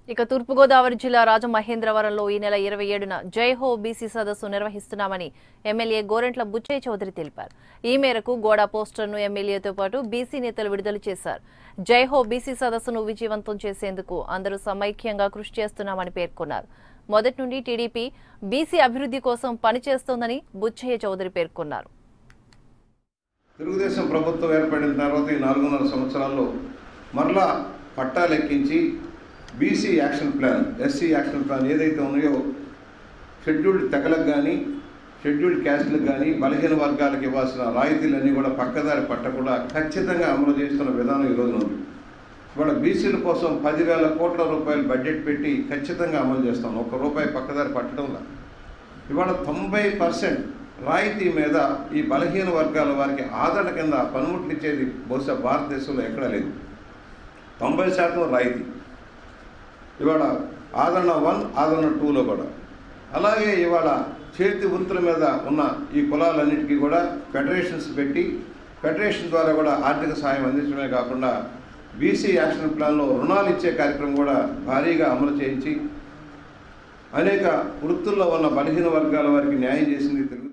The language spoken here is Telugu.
ఇక తూర్పుగోదావరి జిల్లా రాజమహేంద్రవరంలో ఈ నెల ఇరవై ఏడున జై హో బీసీ సదస్సు నిర్వహిస్తున్నామని ఎమ్మెల్యే గోరెంట్ల బుచ్చయ్య చౌదరి తెలిపారు ఈ మేరకు గోడా పోస్టర్ను ఎమ్మెల్యేతో పాటు బీసీ నేతలు విడుదల చేశారు జై హో బీసీ సదస్సును విజయవంతం చేసేందుకు అందరూ సమైక్యంగా కృషి చేస్తున్నామని పేర్కొన్నారు మొదటి నుండి టీడీపీ బీసీ అభివృద్ధి కోసం పనిచేస్తోందని బుచ్చయ్య చౌదరి పేర్కొన్నారు తెలుగుదేశం ప్రభుత్వం ఏర్పడిన తర్వాత ఈ నాలుగున్నర సంవత్సరాల్లో మరలా పట్టాలు ఎక్కించి BC action plan SC action plan ఏదైతే ఉన్నాయో షెడ్యూల్డ్ తెగలకు కానీ షెడ్యూల్డ్ క్యాస్ట్లకు కానీ బలహీన వర్గాలకు ఇవ్వాల్సిన రాయితీలన్నీ కూడా పక్కదారి పట్టకుండా ఖచ్చితంగా అమలు చేస్తున్న విధానం ఈ రోజున ఉంది ఇవాళ బీసీల కోసం పదివేల కోట్ల రూపాయలు బడ్జెట్ పెట్టి ఖచ్చితంగా అమలు చేస్తాం ఒక్క రూపాయి పక్కదారి పట్టడంలా ఇవాళ తొంభై పర్సెంట్ రాయితీ మీద ఈ బలహీన వర్గాల వారికి ఆదరణ కింద పనిముట్లు ఇచ్చేది బహుశా భారతదేశంలో ఎక్కడా లేదు తొంభై శాతం రాయితీ ఇవాళ ఆదరణ వన్ ఆదరణ టూలో కూడా అలాగే ఇవాళ చేతి వృత్తుల మీద ఉన్న ఈ కులాలన్నిటికీ కూడా ఫెడరేషన్స్ పెట్టి ఫెడరేషన్ ద్వారా కూడా ఆర్థిక సాయం అందించడమే కాకుండా బీసీ యాక్షన్ ప్లాన్లో రుణాలు ఇచ్చే కార్యక్రమం కూడా భారీగా అమలు చేయించి అనేక వృత్తుల్లో ఉన్న బలహీన వర్గాల వారికి న్యాయం చేసింది తెలుగు